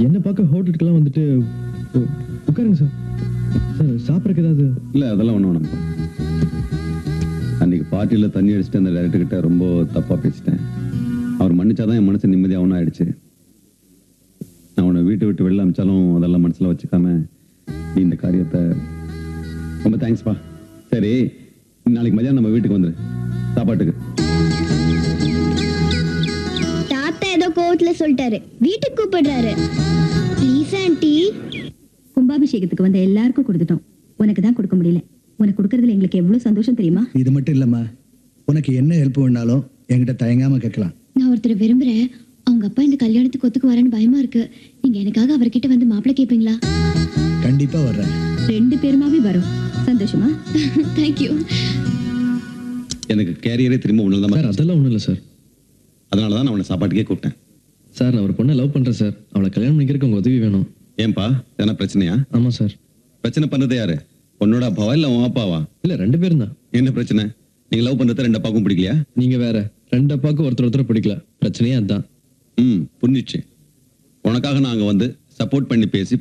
என்ன பார்க்க ஹோட்டலுக்குலாம் வந்துட்டு உ- உட்காருங்க சார் சார் சாப்பிட்றதுக்கு ஏதாவது இல்லை அதெல்லாம் ஒன்றும் வேணாம்ப்பா அன்னைக்கு பார்ட்டியில் தண்ணி அடிச்சுட்டு அந்த டேரக்டர் கிட்ட ரொம்ப தப்பாக பேசிட்டேன் அவர் மன்னிச்சாதான் என் மனசு நிம்மதியாகவும் ஆயிடுச்சு நான் உன்னை வீட்டை விட்டு வெளில அமிச்சாலும் அதெல்லாம் மனசில் வச்சுக்காம நீ இந்த காரியத்தை ரொம்ப தேங்க்ஸ்ப்பா சரி நாளைக்கு மதியானம் நம்ம வீட்டுக்கு வந்துரு சாப்பாட்டுக்கு தாத்தா ஏதோ கோவத்துல சொல்லிட்டாரு வீட்டுக்கு கூப்பிடுறாரு ப்ளீஸ் ஆண்டி கும்பாபிஷேகத்துக்கு வந்த எல்லாருக்கும் கொடுத்துட்டோம் உனக்கு தான் கொடுக்க முடியல உனக்கு கொடுக்கறதுல எங்களுக்கு எவ்வளவு சந்தோஷம் தெரியுமா இது மட்டும் இல்லம்மா உனக்கு என்ன ஹெல்ப் வேணாலும் என்கிட்ட தயங்காம கேட்கலாம் நான் ஒருத்தர் விரும்புறேன் அவங்க அப்பா இந்த கல்யாணத்துக்கு ஒத்துக்கு வரேன்னு பயமா இருக்கு நீங்க எனக்காக அவர்கிட்ட வந்து மாப்பிள்ளை கேட்பீங்களா கண்டிப்பா வர்றேன் ரெண்டு பேருமாவே வரும் சந்தோஷமா தேங்க்யூ எனக்கு கேரியரே திரும்ப ஒன்று சார் அதெல்லாம் ஒன்றும் இல்லை சார் அதனால தான் நான் உன்னை சாப்பாட்டுக்கே கூப்பிட்டேன் சார் நான் ஒரு பொண்ணை லவ் பண்ணுறேன் சார் அவளை கல்யாணம் பண்ணிக்கிறதுக்கு உங்கள் உதவி வேணும் ஏன்பா எதனா பிரச்சனையா ஆமாம் சார் பிரச்சனை பண்ணது யாரு உன்னோட அப்பாவா இல்லை உன் அப்பாவா இல்லை ரெண்டு பேரும் தான் என்ன பிரச்சனை நீங்க லவ் பண்றது ரெண்டு அப்பாவுக்கும் பிடிக்கலையா நீங்கள் வேற ரெண்டு அப்பாவுக்கு ஒருத்தர் ஒருத்தர் பிடிக்கல பிரச்சனையே அதுதான் ம் புரிஞ்சிச்சு உனக்காக நாங்க வந்து சப்போர்ட் பண்ணி பேசி